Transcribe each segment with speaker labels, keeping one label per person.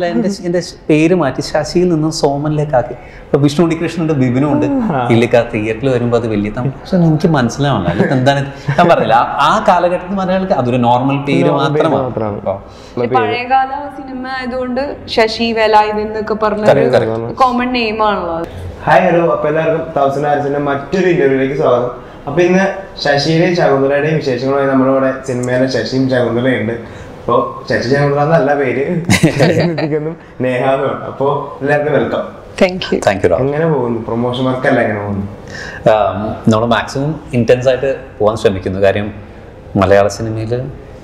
Speaker 1: അല്ല എൻ്റെ എൻ്റെ പേര് മാറ്റി ശശിയിൽ നിന്ന് സോമനിലേക്കാക്കി ഇപ്പൊ വിഷ്ണു ഉണ്ണികൃഷ്ണന്റെ ബിബിനും ഉണ്ട് ഇല്ലിക്ക തിയേറ്ററിൽ വരുമ്പോൾ അത് വലിയ തം- പക്ഷെ എനിക്ക് മനസ്സിലാവണ്ട ഇത് എന്താണ് ഇത്? ഞാൻ പറഞ്ഞില്ല ആ- ആ കാലഘട്ടത്തിൽ മലയാളിക്ക് അതൊരു നോർമൽ പേര് മാത്രമാണ്
Speaker 2: മാത്രമാണ്.
Speaker 1: അപ്പൊ
Speaker 3: പഴയകാല സിനിമ ആയതുകൊണ്ട് ശശി വേലായുധൻ എന്നൊക്കെ പറഞ്ഞ കോമൺ നെയിം ആണല്ലോ അത്.
Speaker 2: ഹായ് ഹലോ അപ്പൊ എല്ലാവർക്കും തൗസൻഡ് ആർസിന്റെ മറ്റൊരു ഇന്റർവ്യൂലേക്ക് സ്വാഗതം അപ്പൊ ഇന്ന് ശശിയുടെയും ശകുന്തളയുടെയും വിശേഷങ്ങളുമായി നമ്മുടെ കൂടെ സിനിമയിലെ ശശിയും ശകുന്തളയുണ്ട് അപ്പോ ശശി ശകുന്തള എന്നല്ല പേര് ശശിക്കും നേഹ എന്നുമാണ് അപ്പോ എല്ലാവർക്കും welcome
Speaker 3: thank you
Speaker 1: thank you Rahul
Speaker 2: എങ്ങനെ പോകുന്നു പ്രൊമോഷൻ വർക്കല്ല എങ്ങനെ പോകുന്നു
Speaker 1: നമ്മൾ മാക്സിമം ഇൻറ്റൻസ് ആയിട്ട് പോകാൻ ശ്രമിക്കുന്നു കാര്യം മലയാള സിനിമയിൽ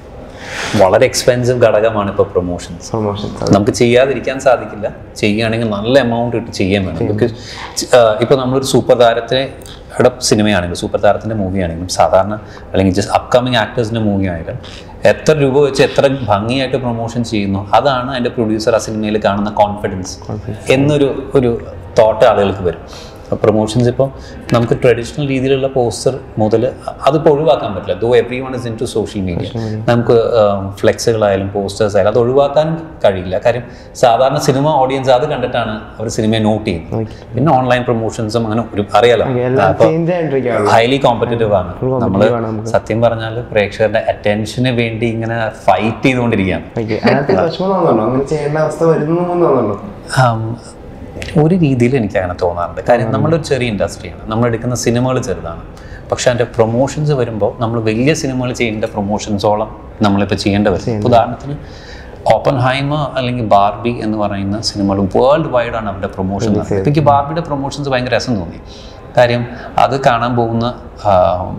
Speaker 1: വളരെ എക്സ്പെൻസീവ് ഘടകമാണ് ഇപ്പോൾ പ്രൊമോഷൻസ്
Speaker 2: പ്രൊമോഷൻ
Speaker 1: നമുക്ക് ചെയ്യാതിരിക്കാൻ സാധിക്കില്ല ചെയ്യുകയാണെങ്കിൽ നല്ല എമൗണ്ട് ഇട്ട് ചെയ്യാൻ വേണം ബിക്കോസ് ഇപ്പോൾ നമ്മളൊരു സൂപ്പർ താരത്തെ യുടെ സിനിമയാണെങ്കിലും സൂപ്പർ താരത്തിൻ്റെ മൂവി ആണെങ്കിലും സാധാരണ അല്ലെങ്കിൽ ജസ്റ്റ് അപ്കമിങ് ആക്ടേഴ്സിൻ്റെ മൂവി ആയാലും എത്ര രൂപ വെച്ച് എത്ര ഭംഗിയായിട്ട് പ്രൊമോഷൻ ചെയ്യുന്നു അതാണ് അതിൻ്റെ പ്രൊഡ്യൂസർ ആ സിനിമയിൽ കാണുന്ന കോൺഫിഡൻസ് എന്നൊരു ഒരു തോട്ട് ആളുകൾക്ക് വരും പ്രൊമോഷൻസ് ഇപ്പോൾ നമുക്ക് ട്രഡീഷണൽ രീതിയിലുള്ള പോസ്റ്റർ മുതൽ അതിപ്പോൾ ഒഴിവാക്കാൻ പറ്റില്ല though everyone is into social media നമുക്ക് ഫ്ലെക്സുകളായാലും പോസ്റ്റേഴ്സ് ആയാലും അത് ഒഴിവാക്കാനും കഴിയില്ല കാര്യം സാധാരണ സിനിമ ഓഡിയൻസ് അത് കണ്ടിട്ടാണ് അവർ സിനിമയെ നോട്ട് ചെയ്യുന്നത് പിന്നെ ഓൺലൈൻ പ്രൊമോഷൻസും അങ്ങനെ ഒരു അറിയാലോ
Speaker 2: എല്ലാം ചേഞ്ച് ആയിട്ടിരിക്കുകയാണ്
Speaker 1: ഹൈലി കോമ്പറ്റീവ് ആണ് നമ്മൾ
Speaker 2: competitive ആണ് നമുക്ക്.
Speaker 1: സത്യം പറഞ്ഞാൽ പ്രേക്ഷകരുടെ അറ്റൻഷന് വേണ്ടി ഇങ്ങനെ ഫൈറ്റ് ചെയ്തുകൊണ്ടിരിക്കുകയാണ്
Speaker 2: ഓക്കെ അതിനകത്ത് വിഷമം തോന്നുന്നുണ്ടോ അങ്ങനെ ചെയ്യേണ്ട അവസ്ഥ വരുന്നു എന്ന് തോന്നുന്നുണ്ടോ
Speaker 1: ആം, ഒരു രീതിയിൽ എനിക്ക് അങ്ങനെ തോന്നാറുണ്ട് കാര്യം നമ്മളൊരു ചെറിയ ഇൻഡസ്ട്രിയാണ് നമ്മൾ എടുക്കുന്ന സിനിമകൾ ചെറുതാണ് പക്ഷെ അതിൻ്റെ പ്രൊമോഷൻസ് വരുമ്പോൾ നമ്മൾ വലിയ സിനിമകൾ ചെയ്യേണ്ട പ്രൊമോഷൻസോളം നമ്മളിപ്പോൾ ചെയ്യേണ്ടി വരും ഇപ്പൊ ഉദാഹരണത്തിന് ഓപ്പൺ ഹൈമ അല്ലെങ്കിൽ ബാർബി എന്ന് പറയുന്ന സിനിമകൾ വേൾഡ് വൈഡ് ആണ് അവരുടെ പ്രൊമോഷൻ നടത്തുന്നത് എനിക്ക് ബാർബിയുടെ പ്രൊമോഷൻസ് ഭയങ്കര രസം തോന്നി കാര്യം അത് കാണാൻ പോകുന്ന ആം,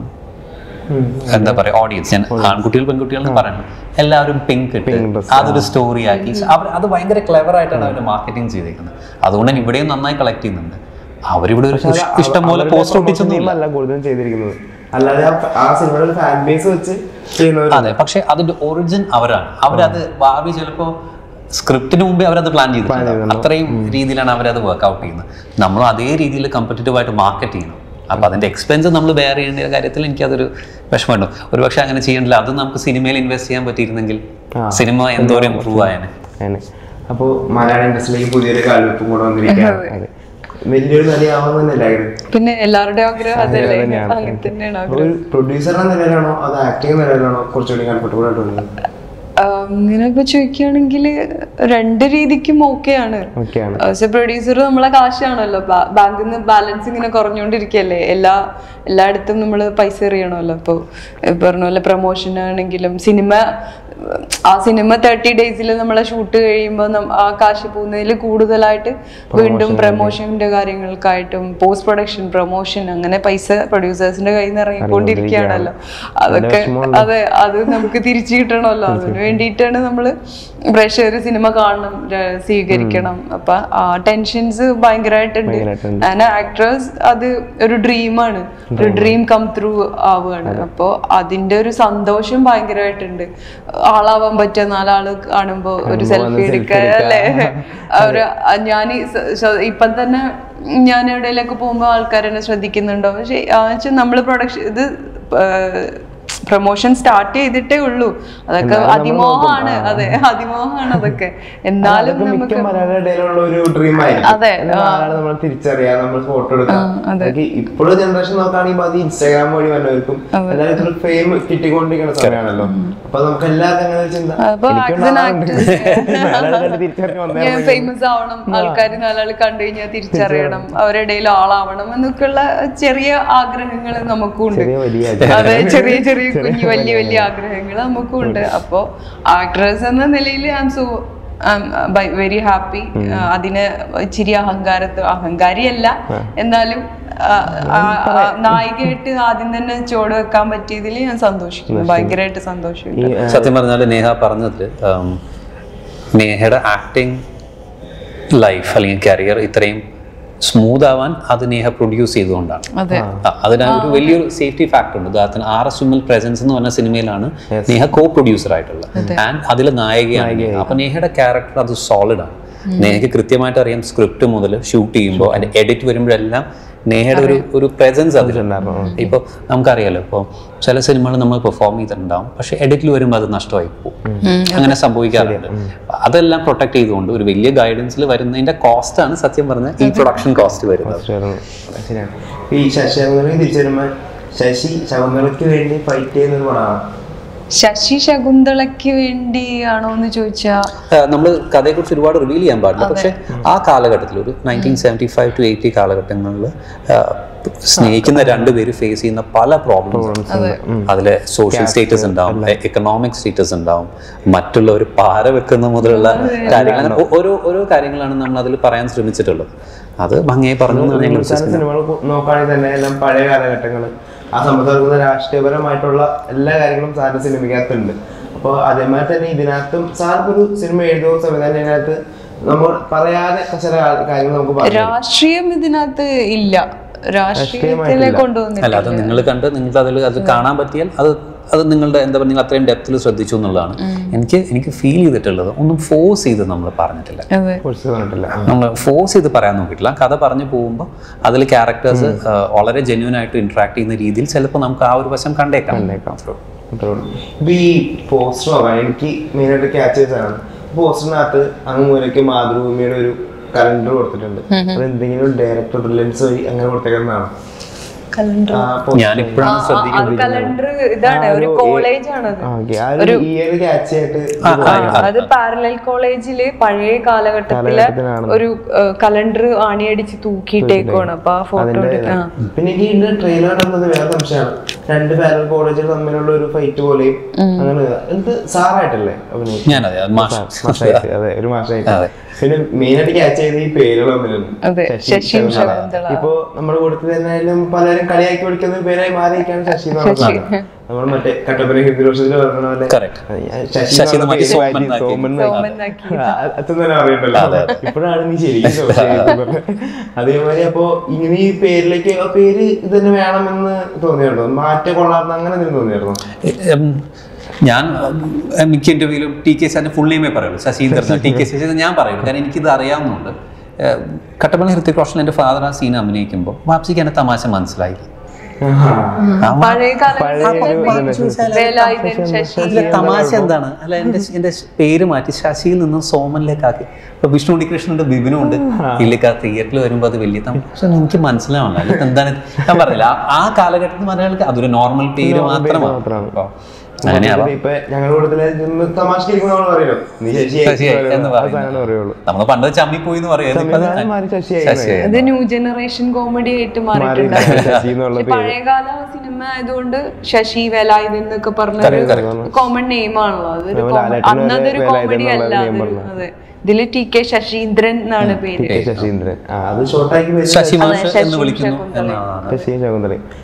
Speaker 1: എന്താ പറയുക ഓഡിയൻസ് ഞാൻ ആൺകുട്ടികൾ പെൺകുട്ടികൾ എന്ന് പറയുന്നത് എല്ലാവരും പിങ്ക് ഇട്ട് അതൊരു സ്റ്റോറി ആക്കി അവർ അത് ഭയങ്കര ക്ലെവർ ആയിട്ടാണ് അവർ മാർക്കറ്റിംഗ് ചെയ്തേക്കുന്നത് അതുകൊണ്ട് തന്നെ ഇവിടെയും നന്നായി കളക്ട് ചെയ്യുന്നുണ്ട് അവരിവിടെ ഒരു ഇഷ്- ഇഷ്ടംപോലെ പോസ്റ്റ് ഒട്ടിച്ചൊന്നുമില്ല
Speaker 2: അല്ല കൂടുതലും ചെയ്തിരിക്കുന്നത് അല്ലാതെ ആ- ആ സിനിമയുടെ ഒരു ഫാൻ ബേസ് വെച്ച് ചെയ്യുന്നവർ
Speaker 1: അതെ പക്ഷെ അതിന്റെ ഒറിജിൻ അവരാണ് അവരത് ഭാവി ചിലപ്പോ സ്ക്രിപ്റ്റിന് മുമ്പേ അവരത് പ്ലാൻ ചെയ്തിട്ടുണ്ട് അത്രയും രീതിയിലാണ് അവരത് വർക്ക്ഔട്ട് ചെയ്യുന്നത് നമ്മളും അതേ രീതിയിൽ കമ്പറ്റീറ്റീവ് ആയിട്ട് മാർക്കറ്റ് ചെയ്യണം അപ്പൊ അതിന്റെ എക്സ്പെൻസ് നമ്മൾ ബെയർ ചെയ്യേണ്ട കാര്യത്തിൽ എനിക്കതൊരു വിഷമമുണ്ട് ഒരുപക്ഷെ അങ്ങനെ ചെയ്യണ്ടില്ല അത് നമുക്ക് സിനിമയിൽ ഇൻവെസ്റ്റ് ചെയ്യാൻ പറ്റിയിരുന്നെങ്കിൽ സിനിമ എന്തോരം ഇമ്പ്രൂവ് ആയേനെ
Speaker 2: അങ്ങനെ അപ്പോ മലയാള ഇൻഡസ്ട്രിയിലേക്ക് പുതിയൊരു കാൽവെപ്പും കൂടെ വന്നിരിക്കുകയാണ് വലിയൊരു നടിയാവാൻ തന്നെ ആഗ്രഹം
Speaker 3: പിന്നെ എല്ലാവരുടെയും ആഗ്രഹം അതല്ലേ അങ്ങനെ തന്നെയാണ് ആഗ്രഹം
Speaker 2: ഒരു പ്രൊഡ്യൂസറുടെ നിലയിലാണോ അത് ആക്ടിങ് നിലയിലാണോ കുറച്ചുകൂടി കംഫർട്ടബിൾ ആയിട്ട് തോന്നുന്നത്
Speaker 3: ഇങ്ങനെയൊക്കെ ചോദിക്കുകയാണെങ്കിൽ രണ്ട് രീതിക്കും ഓക്കെയാണ്
Speaker 2: ഓക്കെയാണ്
Speaker 3: ആസ് എ പ്രൊഡ്യൂസർ നമ്മളെ കാശാണല്ലോ ബാങ്കിൽ നിന്ന് ബാലൻസ് ഇങ്ങനെ കുറഞ്ഞുകൊണ്ടിരിക്കുകയല്ലേ എല്ലാ എല്ലായിടത്തും നമ്മൾ പൈസ എറിയണമല്ലോ അപ്പോൾ പറഞ്ഞ പോലെ പ്രൊമോഷൻ ആണെങ്കിലും സിനിമ ആ സിനിമ തേർട്ടി ഡേയ്സിൽ നമ്മളെ ഷൂട്ട് കഴിയുമ്പോൾ ആ കാശ് പോകുന്നതിൽ കൂടുതലായിട്ട് വീണ്ടും പ്രൊമോഷൻ്റെ കാര്യങ്ങൾക്കായിട്ടും പോസ്റ്റ് പ്രൊഡക്ഷൻ പ്രൊമോഷൻ അങ്ങനെ പൈസ പ്രൊഡ്യൂസേഴ്സിന്റെ കയ്യിൽ നിന്ന് ഇറങ്ങിക്കൊണ്ടിരിക്കുകയാണല്ലോ അതൊക്കെ അതെ അത് നമുക്ക് തിരിച്ചു കിട്ടണമല്ലോ അതിന് വേണ്ടിയിട്ടാണ് നമ്മൾ പ്രേക്ഷകർ സിനിമ കാണണം ര- സ്വീകരിക്കണം അപ്പൊ ആ ടെൻഷൻസ് ഭയങ്കരമായിട്ടുണ്ട് ആൻഡ് ആക്ട്രസ് അത് ഒരു ഡ്രീമാണ് ഒരു ഡ്രീം കം ത്രൂ ആവുകയാണ് അപ്പോൾ അതിന്റെ ഒരു സന്തോഷം ഭയങ്കരമായിട്ടുണ്ട് ആളാവാൻ പറ്റിയ നാലാള് കാണുമ്പോ ഒരു സെൽഫി എടുക്കുക അല്ലേ ഒരു ഞാൻ ഇപ്പം തന്നെ ഞാൻ എവിടെയെങ്കിലൊക്കെ പോകുമ്പോൾ ആൾക്കാർ എന്നെ ശ്രദ്ധിക്കുന്നുണ്ടോ പക്ഷെ നമ്മൾ പ്രൊഡക്ഷൻ ഇത് പ്രൊമോഷൻ സ്റ്റാർട്ട് ചെയ്തിട്ടേ ഉള്ളൂ അതൊക്കെ അതിമോഹമാണ് അതെ അതിമോഹമാണ് അതൊക്കെ എന്നാലും
Speaker 2: അതൊക്കെ
Speaker 3: നമുക്ക്
Speaker 2: മിക്ക മലയാളിയുടെ ഇടയിലുള്ള ഒരു ഡ്രീം ആയിരിക്കും
Speaker 3: അതെ,
Speaker 2: ആളാണ് നമ്മൾ തിരിച്ചറിയാം നമ്മൾ ഫോട്ടോ എടുക്കാം അതൊക്കെ ഇപ്പോഴും ജനറേഷൻ നോക്കുകയാണെങ്കിൽ അത് ഇൻസ്റ്റാഗ്രാം വഴി വന്നവർക്കും എല്ലാവർക്കും ഫെയിം കിട്ടിക്കൊണ്ടിരിക്കുന്ന സമയമാണല്ലോ അപ്പൊ നമുക്ക് എല്ലാവർക്കും അങ്ങനെ ഒരു ചിന്ത
Speaker 3: അപ്പൊ
Speaker 2: എനിക്കും
Speaker 3: as an
Speaker 2: ഉണ്ടാവാറുണ്ട്. മലയാളം കണ്ട് തിരിച്ചറിഞ്ഞ് വന്നേ
Speaker 3: ഞാൻ ഫേമസ് ആവണം ആൾക്കാർ നാലാൾ കണ്ടു കഴിഞ്ഞാൽ തിരിച്ചറിയണം അവരുടെ ഇടയിൽ ആളാവണം എന്നൊക്കെയുള്ള ചെറിയ ആഗ്രഹങ്ങൾ നമുക്കുണ്ട്
Speaker 2: ചെറിയ വലിയ
Speaker 3: അതെ ചെറിയ ചെറിയ കുഞ്ഞു വലിയ വലിയ ആഗ്രഹങ്ങൾ നമുക്കുണ്ട് അപ്പോ ആക്ട്രസ് എന്ന നിലയിൽ I'm so very happy അതിന് ഇച്ചിരി അഹങ്കാരത്ത് അഹങ്കാരിയല്ല എന്നാലും ആ, ആ, ആ, നായികയായിട്ട് ആദ്യം തന്നെ ചുവട് വെക്കാൻ പറ്റിയതിൽ ഞാൻ സന്തോഷിക്കുന്നു ഭയങ്കരമായിട്ട് സന്തോഷിക്കുന്നു
Speaker 1: സത്യം പറഞ്ഞാൽ നേഹ പറഞ്ഞതിൽ നേഹയുടെ ആക്ടിങ് ലൈഫ് അല്ലെങ്കിൽ കരിയർ ഇത്രയും സ്മൂത്ത് ആവാൻ അത് നേഹ പ്രൊഡ്യൂസ് ചെയ്തുകൊണ്ടാണ്
Speaker 3: അതെ
Speaker 1: ആ, അതിന് ഒരു വലിയൊരു സേഫ്റ്റി ഫാക്ടർ ഉണ്ട് ഉദാഹരണത്തിന് ആർ എസ് വിമൽ പ്രസൻസ് എന്ന് പറഞ്ഞ സിനിമയിലാണ് നേഹ കോ പ്രൊഡ്യൂസർ ആയിട്ടുള്ളത് ആൻഡ് അതിൽ നായികയാണ് നേഹ. അപ്പൊ നേഹയുടെ ക്യാരക്ടർ അത് സോളിഡ് ആണ് നേഹയ്ക്ക് കൃത്യമായിട്ട് അറിയാം സ്ക്രിപ്റ്റ് മുതൽ ഷൂട്ട് ചെയ്യുമ്പോൾ അതിന്റെ എഡിറ്റ് വരുമ്പോഴെല്ലാം നേഹയുടെ ഒരു ഒരു പ്രസൻസ് അതിലുണ്ടായിരുന്നു
Speaker 2: ഉണ്ടായിരുന്നു.
Speaker 1: ഇപ്പോൾ നമുക്കറിയാലോ ഇപ്പോൾ ചില സിനിമകൾ നമ്മൾ പെർഫോം ചെയ്തിട്ടുണ്ടാവും പക്ഷെ എഡിറ്റിൽ വരുമ്പോൾ അത് നഷ്ടമായി പോകും അങ്ങനെ സംഭവിക്കാറുണ്ട് അതെല്ലാം പ്രൊട്ടക്ട് ചെയ്തുകൊണ്ട് ഒരു വലിയ ഗൈഡൻസിൽ വരുന്നതിന്റെ കോസ്റ്റ് ആണ് സത്യം പറഞ്ഞ ഈ പ്രൊഡക്ഷൻ കോസ്റ്റ് വരുന്നത്
Speaker 2: ശരിയാണ് ഈ ശശി ശകുന്തളയ്ക്ക് തിരിച്ചു വരുമ്പോൾ ശശി ശകുന്തളയ്ക്ക് വേണ്ടി ഫൈറ്റ് ചെയ്യുന്ന ഒരു പടമാണ്
Speaker 3: ശശി ശകുന്തളയ്ക്ക് വേണ്ടി ആണോ എന്ന് ചോദിച്ചാ
Speaker 1: നമ്മൾ കഥയെക്കുറിച്ച് ഒരുപാട് റിവീൽ ചെയ്യാൻ പാടില്ല പക്ഷെ ആ കാലഘട്ടത്തിൽ ഒരു nineteen seventy five to eighty കാലഘട്ടങ്ങളിൽ സ്നേഹിക്കുന്ന രണ്ടുപേര് ഫേസ് ചെയ്യുന്ന പല പ്രോബ്ലംസ് അതിലെ സോഷ്യൽ സ്റ്റേറ്റസ് ഉണ്ടാവും എക്കണോമിക് സ്റ്റേറ്റസ് ഉണ്ടാവും മറ്റുള്ളവർ പാര വെക്കുന്ന മുതലുള്ള കാര്യങ്ങൾ അങ്ങനെ ഓ- ഓരോ ഓരോ കാര്യങ്ങളാണ് നമ്മൾ അതിൽ പറയാൻ ശ്രമിച്ചിട്ടുള്ളത് അത് ഭംഗിയായി പറഞ്ഞു എന്നാണ് ഞങ്ങൾ
Speaker 2: ചില സിനിമകൾ നോക്കുകയാണെങ്കിൽ തന്നെ എല്ലാം പഴയ കാലഘട്ടങ്ങൾ ആ സമയത്ത് നടക്കുന്ന രാഷ്ട്രീയപരമായിട്ടുള്ള എല്ലാ കാര്യങ്ങളും സാറിന്റെ സിനിമയ്ക്കകത്തുണ്ട് അപ്പോൾ അതേമാതിരി തന്നെ ഇതിനകത്തും സാർക്ക് ഒരു സിനിമ എഴുതുന്ന സംവിധാനം ഇതിനകത്ത് നമ്മൾ പറയാതെ ചില കാര്യങ്ങൾ നമുക്ക് പറയാം
Speaker 3: രാഷ്ട്രീയം ഇതിനകത്ത് ഇല്ല രാഷ്ട്രീയത്തിലെ കൊണ്ടുവന്നില്ല
Speaker 1: അല്ല അത് നിങ്ങൾ കണ്ട് നിങ്ങൾക്ക് അതിൽ അത് കാണാൻ പറ്റിയാൽ അത് അത് നിങ്ങളുടെ എന്താ പറയുക നിങ്ങൾ അത്രയും ഡെപ്തിൽ ശ്രദ്ധിച്ചു എന്നുള്ളതാണ് എനിക്ക് എനിക്ക് ഫീൽ ചെയ്തിട്ടുള്ളത് ഒന്നും ഫോഴ്സ് ചെയ്ത് നമ്മൾ പറഞ്ഞിട്ടില്ല
Speaker 3: അതെ
Speaker 2: കുറിച്ച് പറഞ്ഞിട്ടില്ല
Speaker 1: നമ്മൾ ഫോഴ്സ് ചെയ്ത് പറയാൻ നോക്കിയിട്ടില്ല കഥ പറഞ്ഞു പോകുമ്പോൾ അതിൽ ക്യാരക്ടേഴ്സ് വളരെ ജെന്യൂൻ ആയിട്ട് ഇന്ററാക്ട് ചെയ്യുന്ന രീതിയിൽ ചിലപ്പോൾ നമുക്ക് ആ ഒരു വശം കണ്ടേക്കാം
Speaker 2: ഇപ്പൊ ഈ പോസ്റ്റർ നോക്കാം എനിക്ക് മെയിനായിട്ട് ക്യാച്ച് ചെയ്തതാണ് പോസ്റ്ററിനകത്ത് അങ്ങ് മൂലയ്ക്ക് മാതൃഭൂമിയുടെ ഒരു കലണ്ടർ കൊടുത്തിട്ടുണ്ട് അത് എന്തെങ്കിലും ഡയറക്ടർ ബ്രില്യൻസ് വഴി അങ്ങനെ കൊടുത്തേക്കുന്നതാണ്
Speaker 3: കലണ്ടർ
Speaker 2: ആ poster-
Speaker 1: ഞാനിപ്പോഴാണ് ശ്രദ്ധിക്കുന്നത്
Speaker 3: കലണ്ടർ ഇതാണ് ഒരു കോളേജ് ആണത്
Speaker 2: ആ, okay. ആ ഒരു ഇയർ ക്യാച്ച് ആയിട്ട്
Speaker 3: അത് പാരലൽ കോളേജില് പഴയ കാലഘട്ടത്തിലെ
Speaker 2: കാലഘട്ടത്തിലാണ്.
Speaker 3: ഒരു കലണ്ടർ ആണിയടിച്ച് തൂക്കിയിട്ടേക്കുവാണ് അപ്പൊ ആ ഫോട്ടോ
Speaker 2: അതിന്റെ പിന്നെ എനിക്ക് ഇതിന്റെ ട്രെയിലർ കണ്ടത് വേറെ സംശയമാണ് രണ്ട് പാരൽ കോളേജുകൾ തമ്മിലുള്ള ഒരു ഫൈറ്റ് പോലെയും അങ്ങനെ എന്ത് സാറായിട്ടല്ലേ അഭിനയിച്ചത്?
Speaker 1: ഞാനതെ അത് മാഷ്
Speaker 2: മാഷായിട്ട് അതെ ഒരു മാഷായിട്ട് പിന്നെ മെയിൻ ആയിട്ട് ക്യാച്ച് ചെയ്ത് ഈ പേരുകൾ തമ്മിലുണ്ട്
Speaker 3: അതെ ശശിയും ശകുന്തള
Speaker 2: ഇപ്പൊ നമ്മുടെ കൂട്ടത്തിൽ തന്നെയായാലും പലരും കളിയാക്കി വിളിക്കുന്ന ഒരു പേരായി മാറിയിരിക്കാണ് ശശി എന്ന് പറഞ്ഞത് നമ്മൾ മറ്റേ കട്ടപ്പന ഹിന്ദുരോഷത്തിൽ പറഞ്ഞ പോലെ
Speaker 1: Correct.
Speaker 2: ശശി
Speaker 1: ശശി എന്ന് മാറ്റി
Speaker 2: എന്ന്
Speaker 1: സോമൻ
Speaker 2: മാറ്റി
Speaker 1: എന്നാക്കി.
Speaker 2: സോമൻ എന്നാക്കി.
Speaker 3: സോമനാക്കി
Speaker 2: ആ, അച്ഛൻ തന്നെ അറിയണ്ടല്ലോ ഇപ്പോഴാണ് നീ ശരിക്കും സംശയിക്കുന്നത്. അതേമാതിരി അപ്പൊ ഇങ്ങനെ ഈ പേരിലേക്ക് ആ പേര് ഇത് തന്നെ വേണമെന്ന് തോന്നിയായിരുന്നു മാറ്റം കൊള്ളാമെന്ന് അങ്ങനെ എന്തെങ്കിലും തോന്നിയായിരുന്നു
Speaker 1: ഉം, ഞാൻ ഉം, മിക്ക ഇന്റർവ്യൂലും ടി കെ സാറിന്റെ ഫുൾ നെയിമേ പറയുള്ളൂ ശശീന്ദ്രൻ ടി കെ ശശി എന്ന് ഞാൻ പറയുള്ളൂ കാരണം എനിക്കിത് അറിയാവുന്നുണ്ട് ഏഹ്, കട്ടപ്പള്ളി ഹൃത്തിക് റോഷൻ എൻ്റെ ഫാദർ ആ സീൻ അഭിനയിക്കുമ്പോൾ വാപ്സിക്ക് എന്നെ തമാശ മനസ്സിലായി ആ
Speaker 3: പഴയ കാലഘട്ടത്തിൽ വേലായുധൻ ശശി
Speaker 1: അതിലെ തമാശ എന്താണ് അല്ല എൻ്റെ എൻ്റെ പേര് മാറ്റി ശശിയിൽ നിന്നും സോമനിലേക്കാക്കി ഇപ്പൊ വിഷ്ണു ഉണ്ണികൃഷ്ണന്റെ ബിബിനും ഉണ്ട് ഇല്ലേക്ക് ആ തിയേറ്ററിൽ വരുമ്പോൾ അത് വലിയ തമാശ എനിക്ക് മനസ്സിലാവണം അതിൽ എന്താണ് ഞാൻ പറഞ്ഞില്ല ആ- ആ കാലഘട്ടത്തിൽ മലയാളിക്ക് അതൊരു നോർമൽ പേര് മാത്രമാണ്
Speaker 2: മാത്രമാണ്.
Speaker 1: അപ്പൊ അങ്ങനെയാവാം
Speaker 2: ഇപ്പൊ ഞങ്ങളുടെ കൂട്ടത്തില് തമാശക്കിരിക്കുമ്പോൾ നമ്മൾ പറയല്ലോ നീ ശശിയായി
Speaker 1: ശശിയായി എന്ന്
Speaker 2: ആ സാധനം പറയുള്ളൂ
Speaker 1: നമ്മൾ പണ്ട് ചമ്മിപ്പോയി എന്ന് പറയുന്നത് ഇപ്പൊ അത്
Speaker 2: സംവിധാനം മാറി ശശിയായി
Speaker 1: ശശിയായി.
Speaker 3: ഇത് ന്യൂ ജനറേഷൻ കോമഡി ആയിട്ട് മാറിയിട്ടുണ്ട്
Speaker 2: ശശി എന്നുള്ള
Speaker 3: ഈ പഴയകാല സിനിമ ആയതുകൊണ്ട് ശശി വേലായുധൻ എന്നൊക്കെ പറഞ്ഞൊരു കോമൺ നെയിം ആണല്ലോ അതൊരു
Speaker 2: നമ്മൾ
Speaker 3: common-
Speaker 2: ലാലേട്ടന്
Speaker 3: അന്നതൊരു
Speaker 2: വരെ
Speaker 3: കോമഡി
Speaker 2: വേലായുധൻ
Speaker 3: അല്ല
Speaker 2: എന്നുള്ള
Speaker 3: അതൊരു- അതെ ഇതില് ടി കെ ശശീന്ദ്രൻ എന്നാണ് പേര്
Speaker 2: കെ ശശീന്ദ്രൻ ആ അത് ഷോർട്ടാക്കി
Speaker 1: ശശി മാഷ്
Speaker 3: ശശി
Speaker 1: എന്ന് വിളിക്കുന്നു
Speaker 3: ശകുന്തള.
Speaker 1: എന്നാണ്
Speaker 2: ശശി ശകുന്തള